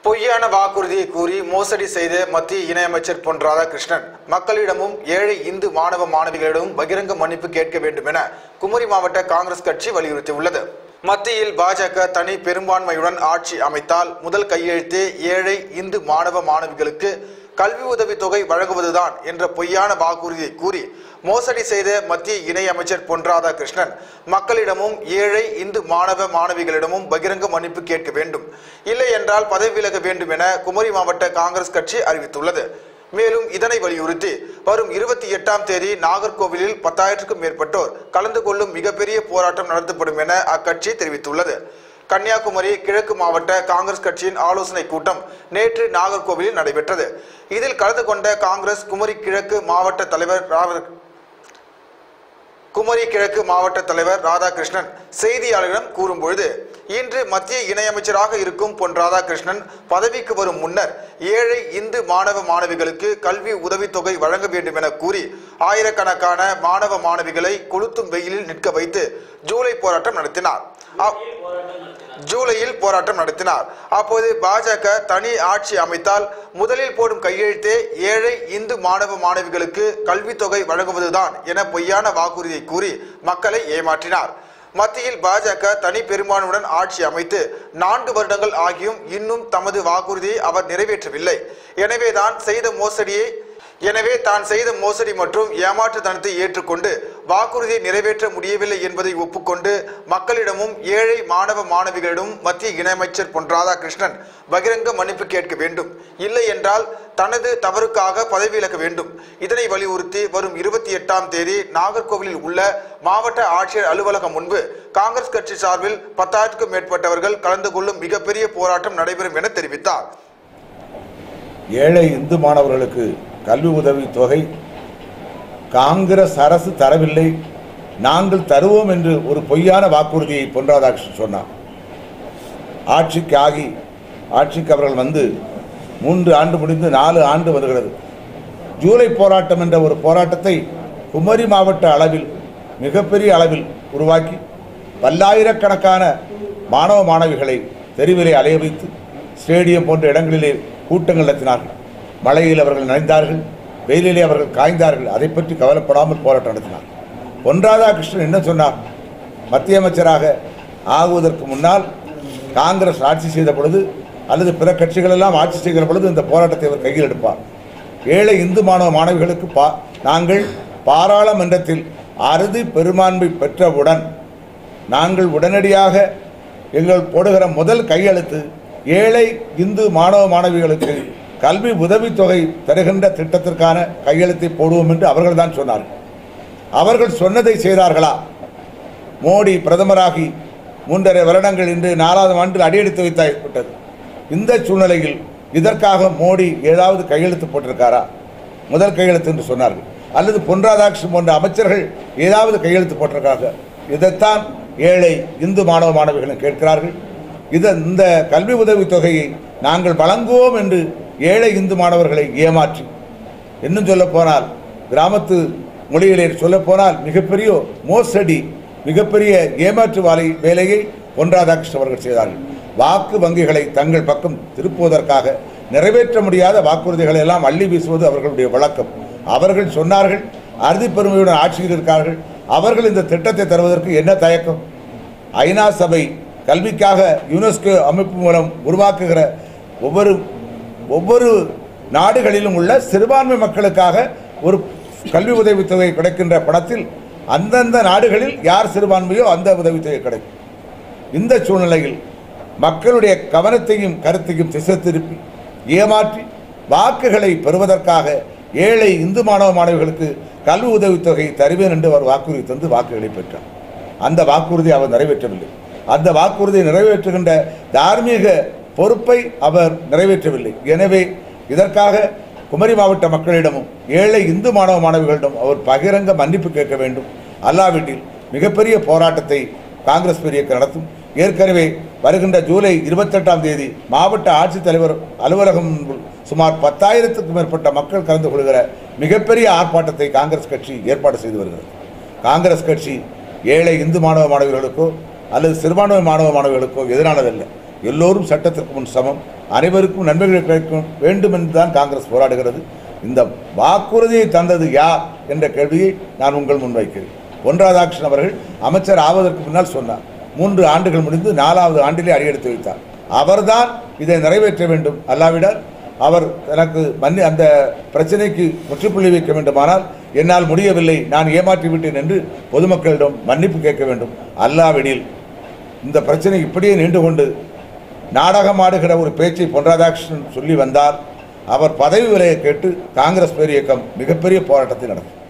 பொய்யான வாக்குறுதியை கூறி மோசடி செய்த மத்திய இணையமைச்சர் பொன் ராதாகிருஷ்ணன் மக்களிடமும் ஏழை இந்து மாணவ மாணவிகளிடமும் பகிரங்க மன்னிப்பு கேட்க வேண்டும் என குமரி மாவட்ட காங்கிரஸ் கட்சி வலியுறுத்தியுள்ளது மத்தியில் பாஜக தனி பெரும்பான்மையுடன் ஆட்சி அமைத்தால் முதல் கையெழுத்தே ஏழை இந்து மாணவ மாணவிகளுக்கு கல்வி உதவித் தொகை வழங்குவதுதான் என்ற பொய்யான வாக்குறுதியை கூறி மோசடி செய்த மத்திய இணையமைச்சர் பொன் ராதாகிருஷ்ணன் மக்களிடமும் ஏழை இந்து மாணவ மாணவிகளிடமும் பகிரங்க மன்னிப்பு கேட்க வேண்டும் இல்லை என்றால் பதவி விலக வேண்டும் என குமரி மாவட்ட காங்கிரஸ் கட்சி அறிவித்துள்ளது மேலும் இதனை வலியுறுத்தி வரும் இருபத்தி எட்டாம் தேதி நாகர்கோவிலில் பத்தாயிரத்துக்கும் மேற்பட்டோர் கலந்து கொள்ளும் மிகப்பெரிய போராட்டம் நடத்தப்படும் என அக்கட்சி தெரிவித்துள்ளது கன்னியாகுமரி கிழக்கு மாவட்ட காங்கிரஸ் கட்சியின் ஆலோசனை கூட்டம் நேற்று நாகர்கோவிலில் நடைபெற்றது இதில் கலந்து கொண்ட காங்கிரஸ் குமரி கிழக்கு மாவட்ட தலைவர் ராவ- குமரி கிழக்கு மாவட்ட தலைவர் ராதாகிருஷ்ணன் செய்தியாளர்களிடம் கூறும்பொழுது இன்று மத்திய இணையமைச்சராக இருக்கும் பொன் ராதாகிருஷ்ணன் பதவிக்கு வரும் முன்னர் ஏழை இந்து மாணவ மாணவிகளுக்கு கல்வி உதவித்தொகை வழங்க வேண்டும் என கூறி ஆயிரக்கணக்கான மாணவ மாணவிகளை கொளுத்தும் வெயிலில் நிற்க வைத்து ஜூலை போராட்டம் நடத்தினார் அப்- ஜூலையில் போராட்டம் நடத்தினார் அப்போது பாஜக தனி ஆட்சி அமைத்தால் முதலில் போடும் கையெழுத்தே ஏழை இந்து மாணவ மாணவிகளுக்கு கல்வித்தொகை வழங்குவதுதான் என பொய்யான வாக்குறுதியை கூறி மக்களை ஏமாற்றினார் மத்தியில் பாஜக தனி பெரும்பான்மையுடன் ஆட்சி அமைத்து நான்கு வருடங்கள் ஆகியும் இன்னும் தமது வாக்குறுதியை அவர் நிறைவேற்றவில்லை எனவேதான் செய்த மோசடியை எனவே தான் செய்த மோசடி மற்றும் ஏமாற்றுத்தனத்தை ஏற்றுக்கொண்டு வாக்குறுதியை நிறைவேற்ற முடியவில்லை என்பதை ஒப்புக்கொண்டு மக்களிடமும் ஏழை மாணவ மாணவிகளிடம் மத்திய இணையமைச்சர் பொன் ராதாகிருஷ்ணன் பகிரங்க மன்னிப்பு கேட்க வேண்டும் இல்லை என்றால் தனது தவறுக்காக பதவி விலக வேண்டும் இதனை வலியுறுத்தி வரும் இருபத்தி எட்டாம் தேதி நாகர்கோவிலில் உள்ள மாவட்ட ஆட்சியர் அலுவலகம் முன்பு காங்கிரஸ் கட்சி சார்பில் பத்தாயிரத்துக்கும் மேற்பட்டவர்கள் கலந்து கொள்ளும் மிகப்பெரிய போராட்டம் நடைபெறும் என தெரிவித்தார் ஏழை இந்து மாணவர்களுக்கு கல்வி உதவித் தொகை காங்கிரஸ் அரசு தரவில்லை நாங்கள் தருவோம் என்று ஒரு பொய்யான வாக்குறுதியை பொன் ராதாகிருஷ்ணன் சொன்னார் ஆட்சிக்கு ஆகி ஆட்சிக்கு அவர்கள் வந்து மூன்று ஆண்டு முடிந்து நாலு ஆண்டு வருகிறது ஜூலை போராட்டம் என்ற ஒரு போராட்டத்தை குமரி மாவட்ட அளவில் மிகப்பெரிய அளவில் உருவாக்கி பல்லாயிரக்கணக்கான மாணவ மாணவிகளை தெருவிலே அலைய வைத்து ஸ்டேடியம் போன்ற இடங்களிலே கூட்டங்கள் நடத்தினார்கள் மழையில் அவர்கள் நனைந்தார்கள் வெயிலிலே அவர்கள் காய்ந்தார்கள் அதை பற்றி கவலைப்படாமல் போராட்டம் நடத்தினார் பொன் ராதாகிருஷ்ணன் என்ன சொன்னார் மத்திய அமைச்சராக ஆகுவதற்கு முன்னால் காங்கிரஸ் ஆட்சி செய்த பொழுது அல்லது பிற கட்சிகள் எல்லாம் ஆட்சி செய்கிற பொழுது இந்த போராட்டத்தை அவர் கையில் எடுப்பார் ஏழை இந்து மாணவ மாணவிகளுக்கு பா நாங்கள் பாராளுமன்றத்தில் அறுதி பெரும்பான்மை பெற்றவுடன் நாங்கள் உடனடியாக எங்கள் போடுகிற முதல் கையெழுத்து ஏழை இந்து மாணவ மாணவிகளுக்கு கல்வி உதவித்தொகை தருகின்ற திட்டத்திற்கான கையெழுத்தை போடுவோம் என்று அவர்கள்தான் சொன்னார்கள் அவர்கள் சொன்னதை செய்தார்களா மோடி பிரதமராகி மூன்றரை வருடங்கள் இன்று நாலாவது ஆண்டில் அடியெடுத்து வைத்தாய்விட்டது இந்த சூழ்நிலையில் இதற்காக மோடி ஏதாவது கையெழுத்து போட்டிருக்காரா முதல் கையெழுத்து என்று சொன்னார்கள் அல்லது பொன் ராதாகிருஷ்ணன் போன்ற அமைச்சர்கள் ஏதாவது கையெழுத்து போட்டிருக்காங்க இதைத்தான் ஏழை இந்து மாணவ மாணவிகளும் கேட்கிறார்கள் இது இந்த கல்வி உதவித் தொகையை நாங்கள் வழங்குவோம் என்று ஏழை இந்து மாணவர்களை ஏமாற்றி இன்னும் சொல்ல போனால் கிராமத்து மொழியிலே சொல்ல போனால் மிகப்பெரிய மோசடி மிகப்பெரிய ஏமாற்று வாலை வேலையை பொன் ராதாகிருஷ்ணன் அவர்கள் செய்தார்கள் வாக்கு வங்கிகளை தங்கள் பக்கம் திருப்புவதற்காக நிறைவேற்ற முடியாத வாக்குறுதிகளை எல்லாம் அள்ளி வீசுவது அவர்களுடைய வழக்கம் அவர்கள் சொன்னார்கள் அறுதி பெருமையுடன் ஆட்சியில் இருக்கிறார்கள் அவர்கள் இந்த திட்டத்தை தருவதற்கு என்ன தயக்கம் ஐநா சபை கல்விக்காக யுனெஸ்கோ அமைப்பு மூலம் உருவாக்குகிற ஒவ்வொரு ஒவ்வொரு நாடுகளிலும் உள்ள சிறுபான்மை மக்களுக்காக ஒரு கல்வி உதவித்தொகை கிடைக்கின்ற பணத்தில் அந்தந்த நாடுகளில் யார் சிறுபான்மையோ அந்த உதவித்தொகை கிடைக்கும் இந்த சூழ்நிலையில் மக்களுடைய கவனத்தையும் கருத்தையும் திசை திருப்பி ஏமாற்றி வாக்குகளை பெறுவதற்காக ஏழை இந்து மாணவ மாணவிகளுக்கு கல்வி உதவித்தொகை தருவேன் என்று அவர் வாக்குறுதி தந்து வாக்குகளை பெற்றார் அந்த வாக்குறுதி அவர் நிறைவேற்றவில்லை அந்த வாக்குறுதியை நிறைவேற்றுகின்ற தார்மீக பொறுப்பை அவர் நிறைவேற்றவில்லை எனவே இதற்காக குமரி மாவட்ட மக்களிடமும் ஏழை இந்து மாணவ மாணவிகளிடம் அவர் பகிரங்க மன்னிப்பு கேட்க வேண்டும் அல்லாவிட்டில் மிகப்பெரிய போராட்டத்தை காங்கிரஸ் பெரியக்க நடத்தும் ஏற்கனவே வருகின்ற ஜூலை இருபத்தெட்டாம் தேதி மாவட்ட ஆட்சித்தலைவர் அலுவலகம் முன்பு சுமார் பத்தாயிரத்துக்கும் மேற்பட்ட மக்கள் கலந்து கொள்கிற மிகப்பெரிய ஆர்ப்பாட்டத்தை காங்கிரஸ் கட்சி ஏற்பாடு செய்து வருகிறது காங்கிரஸ் கட்சி ஏழை இந்து மாணவ மாணவிகளுக்கோ அல்லது சிறுபான்மை மாணவ மாணவிகளுக்கோ எதிரானதல்ல எல்லோரும் சட்டத்திற்கு முன் சமம் அனைவருக்கும் நன்மைகள் கிடைக்கும் வேண்டும் என்று தான் காங்கிரஸ் போராடுகிறது இந்த வாக்குறுதியை தந்தது யார் என்ற கேள்வியை நான் உங்கள் முன்வைக்கிறேன் பொன் ராதாகிருஷ்ணன் அவர்கள் அமைச்சர் ஆவதற்கு முன்னால் சொன்னார் மூன்று ஆண்டுகள் முடிந்து நாலாவது ஆண்டிலே அடியெடுத்து வைத்தார் அவர்தான் இதை நிறைவேற்ற வேண்டும் அல்லாவிடால் அவர் எனக்கு மன்னி அந்த பிரச்சனைக்கு முற்றுப்புள்ளி வைக்க வேண்டுமானால் என்னால் முடியவில்லை நான் ஏமாற்றி விட்டேன் என்று பொதுமக்களிடம் மன்னிப்பு கேட்க வேண்டும் அல்லாவிடில் இந்த பிரச்சனை இப்படியே நீண்டு கொண்டு நாடகமாடுகிற ஒரு பேச்சை பொன் ராதாகிருஷ்ணன் சொல்லி வந்தால் அவர் பதவி விலையை கேட்டு காங்கிரஸ் பேர் இயக்கம் மிகப்பெரிய போராட்டத்தை நடத்தும்